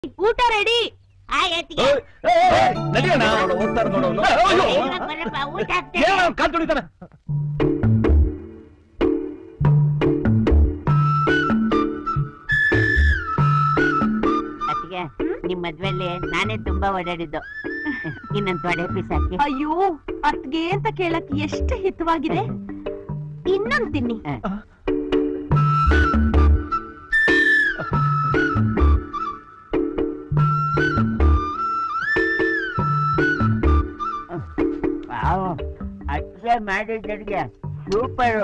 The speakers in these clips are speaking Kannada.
ಊಟ ರೆಡಿ ಆಯ್ತಿಗೆ ನಡಿಯೋಣ ಹೋಗ್ತಾರೆ ನೋಡು ಬರಪ್ಪ ಊಟ ಆಗ್ತದೆ ಕಾಲ್ ತುಳಿತಾನೆ ಅತ್ತಿಗೆ ನಿಮ್ ಮದ್ವೆಲ್ಲಿ ನಾನೇ ತುಂಬಾ ಓಡಾಡಿದ್ದು ಇನ್ನೊಂದ್ ತೊಡೆ ಪೀಸ್ ಹಾಕಿ ಅಯ್ಯೋ ಅತ್ಗೆ ಅಂತ ಕೇಳಕ್ ಎಷ್ಟು ಹಿತವಾಗಿದೆ ಇನ್ನೊಂದ್ ತಿನ್ನಿ ಅತ್ತೆ ಮಾಡಿದ ಅಡ್ಗೆ ಸೂಪರು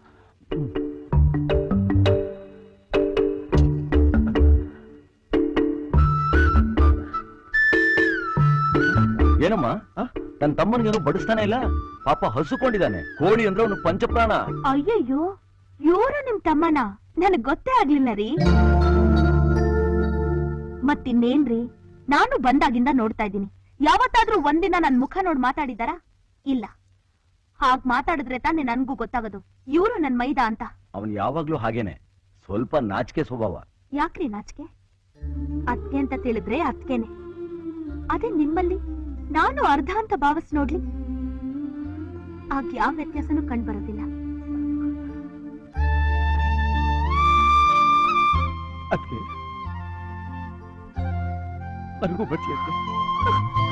ಏನಮ್ಮ ನನ್ ತಮ್ಮನಿಗೇನು ಬಡಿಸ್ತಾನೆ ಇಲ್ಲ ಪಾಪ ಹಸುಕೊಂಡಿದ್ದಾನೆ ಕೋಳಿ ಅಂದ್ರೆ ಅವನು ಪಂಚಪ್ರಾಣ ಅಯ್ಯಯ್ಯೋ ಇವ್ರು ನಿಮ್ ತಮ್ಮನ ನನಗ್ ಗೊತ್ತೇ ಆಗ್ಲಿಲ್ಲ ರೀ ಮತ್ತಿನ್ನೇನ್ರಿ ನಾನು ಬಂದಾಗಿಂದ ನೋಡ್ತಾ ಇದ್ದೀನಿ ಯಾವತ್ತಾದ್ರೂ ಒಂದಿನ ನನ್ ಮುಖ ನೋಡ್ ಮಾತಾಡಿದಾರಾ ಇಲ್ಲ ಹಾಗ್ ಮಾತಾಡಿದ್ರೆ ತಾನೇ ನನ್ಗೂ ಗೊತ್ತಾಗೋದು ಇವ್ರು ನನ್ ಮೈದ ಅಂತ ಅವನ್ ಯಾವಾಗ್ಲೂ ಹಾಗೇನೆ ಸ್ವಲ್ಪ ನಾಚಿಕೆ ಸ್ವಭಾವ ಯಾಕ್ರಿ ನಾಚಿಕೆ ಅತ್ಗೆ ಅಂತ ತಿಳಿದ್ರೆ ಅತ್ಗೆನೆ ಅದೇ ನಿಮ್ಮಲ್ಲಿ ನಾನು ಅರ್ಧ ಅಂತ ಭಾವಿಸ್ ನೋಡ್ಲಿ ಆಗ ಯಾವ ವ್ಯತ್ಯಾಸನೂ ಕಂಡ್ಬರೋದಿಲ್ಲ ಅದಕ್ಕೆ ನನಗೂ ಬಡ್ಸಿ ಅಂತ